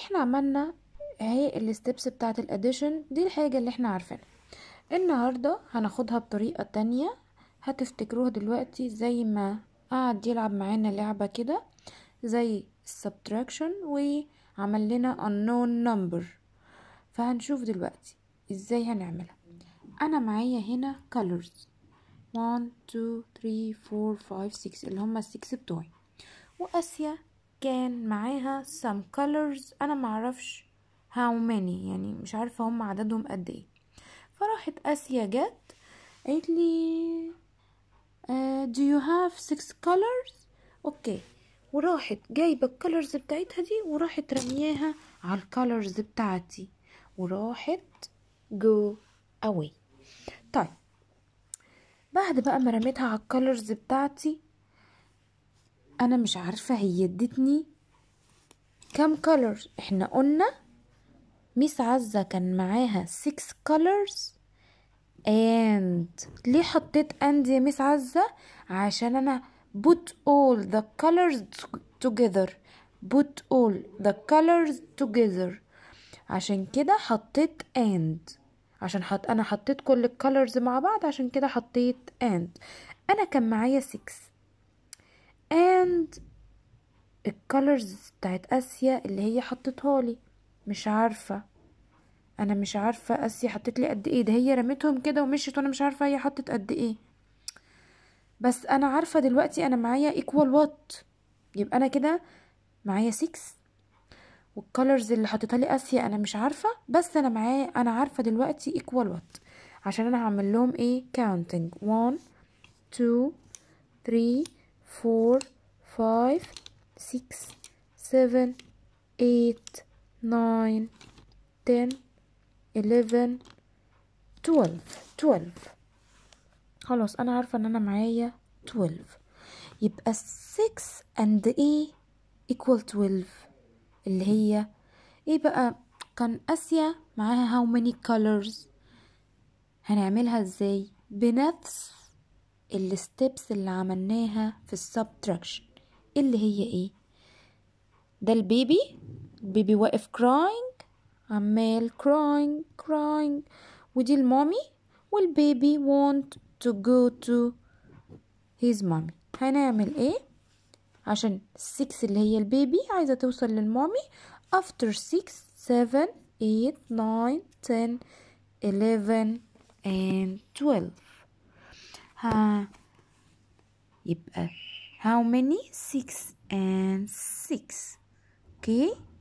احنا عملنا اهي الستبس بتاعت الاديشن دي الحاجة اللي احنا عارفينها النهاردة هناخدها بطريقة تانية هتفتكروها دلوقتي زي ما قعد يلعب معانا لعبة كده زي subtraction وعمل لنا unknown number فهنشوف دلوقتي ازاي هنعملها انا معايا هنا colors 1 2 3 4 5 6 اللي هما السكس بتوعي واسيا كان معاها some colors انا معرفش how many يعني مش عارفة هم عددهم قد ايه فراحت اسيا جت قالت لي uh, do you have six colors اوكي وراحت جايبة الكالرز بتاعتها دي وراحت رمياها على الكالرز بتاعتي وراحت go away طيب بعد بقى ما رميتها على الكالرز بتاعتي انا مش عارفة هي ادتني كام كالر احنا قلنا ميس عزة كان معاها 6 colors and ليه حطيت and يا ميس عزة عشان انا put all the colors together put all the colors together عشان كده حطيت and عشان حط انا حطيت كل الكالرز مع بعض عشان كده حطيت and انا كان معايا 6 and الكالرز بتاعت اسيا اللي هي حطتها لي مش عارفه انا مش عارفه اسيا حطت لي قد ايه ده هي رميتهم كده ومشيت وانا مش عارفه هي حطت قد ايه بس انا عارفه دلوقتي انا معايا ايكوال وات يبقى انا كده معايا 6 والكالرز اللي حطيتها لي اسيا انا مش عارفه بس انا معايا انا عارفه دلوقتي ايكوال وات عشان انا هعمل لهم ايه counting 1 2 3 4 5 6 7 8 9 10 11 12 12 خلاص انا عارفه ان انا معايا 12 يبقى 6 and ايه equal 12 اللي هي ايه بقى كان اسيا معاها how many colors هنعملها ازاي بنفس الستبس اللي عملناها في السبتراكشن اللي هي ايه ده البيبي البيبي واقف crying عمال crying crying ودي المامي والبيبي want to go to his mommy هنعمل ايه عشان 6 اللي هي البيبي عايزة توصل للمامي after 6 7 8 9 10 11 and 12 ها يبقى how many 6 and 6 okay